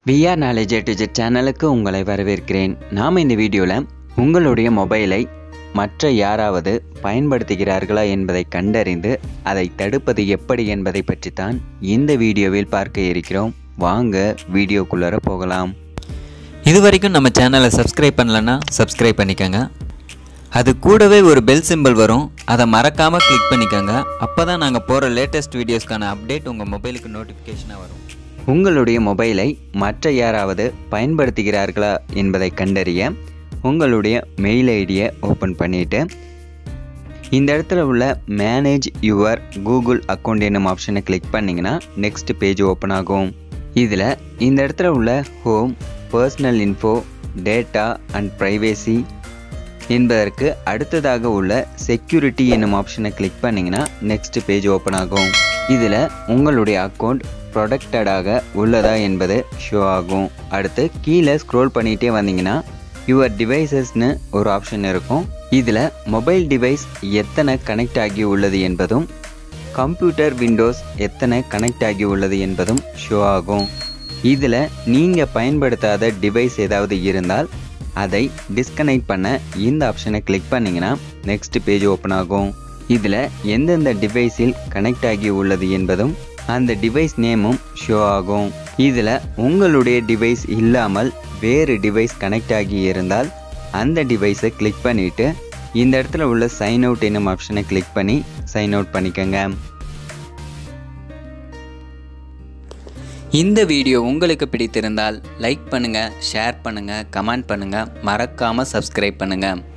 VR knowledge digit சேனலுக்கு உங்களை வரவேற்கிறேன் நாம் இந்த வீடியோவில் உங்களுடைய மொபைலை மற்ற யாராவது பயன்படுத்துகிறார்களா என்பதை கண்டறிந்து அதை தடுப்பது எப்படி என்பதை பற்றி தான் இந்த வீடியோவில் பார்க்க இருக்கிறோம் வாங்க வீடியோக்குள்ளார போகலாம் இது வரைக்கும் நம்ம சேனலை சப்ஸ்கிரைப் பண்ணலன்னா சப்ஸ்கிரைப் பண்ணிக்கோங்க அது கூடவே ஒரு பெல் சிம்பிள் வரும் அதை மறக்காமல் கிளிக் பண்ணிக்கோங்க அப்போ தான் நாங்கள் போகிற லேட்டஸ்ட் வீடியோஸ்க்கான அப்டேட் உங்கள் மொபைலுக்கு நோட்டிஃபிகேஷனாக வரும் உங்களுடைய மொபைலை மற்ற யாராவது பயன்படுத்துகிறார்களா என்பதை கண்டறிய உங்களுடைய மெயில் ஐடியை ஓப்பன் பண்ணிவிட்டு இந்த இடத்துல உள்ள மேனேஜ் யுவர் கூகுள் அக்கௌண்ட் என்னும் ஆப்ஷனை கிளிக் பண்ணிங்கன்னா நெக்ஸ்ட் பேஜ் ஓப்பன் ஆகும் இதில் இந்த இடத்துல உள்ள home personal info data and privacy என்பதற்கு அடுத்ததாக உள்ள செக்யூரிட்டி என்னும் ஆப்ஷனை கிளிக் பண்ணிங்கன்னா நெக்ஸ்ட் பேஜ் ஓப்பன் ஆகும் இதில் உங்களுடைய அக்கௌண்ட் ப்ரொடக்டடாக உள்ளதா என்பது ஷோ ஆகும் அடுத்து கீழே ஸ்க்ரோல் பண்ணிகிட்டே வந்தீங்கன்னா யுவர் டிவைசஸ்னு ஒரு ஆப்ஷன் இருக்கும் இதில் மொபைல் டிவைஸ் எத்தனை கனெக்ட் ஆகி உள்ளது என்பதும் கம்ப்யூட்டர் விண்டோஸ் எத்தனை கனெக்ட் ஆகி உள்ளது என்பதும் ஷோ ஆகும் இதில் நீங்கள் பயன்படுத்தாத டிவைஸ் ஏதாவது இருந்தால் அதை டிஸ்கனெக்ட் பண்ண இந்த ஆப்ஷனை கிளிக் பண்ணிங்கன்னா நெக்ஸ்ட் பேஜ் ஓப்பன் ஆகும் இதில் எந்தெந்த டிவைஸில் கனெக்ட் ஆகி உள்ளது என்பதும் அந்த டிவைஸ் நேமும் ஷோ ஆகும் இதில் உங்களுடைய டிவைஸ் இல்லாமல் வேறு டிவைஸ் கனெக்ட் ஆகி இருந்தால் அந்த டிவைஸை கிளிக் பண்ணிவிட்டு இந்த இடத்துல உள்ள சைன் அவுட் என்னும் ஆப்ஷனை கிளிக் பண்ணி சைன் அவுட் பண்ணிக்கோங்க இந்த வீடியோ உங்களுக்கு பிடித்திருந்தால் லைக் பண்ணுங்கள் ஷேர் பண்ணுங்கள் கமெண்ட் பண்ணுங்கள் மறக்காமல் சப்ஸ்கிரைப் பண்ணுங்கள்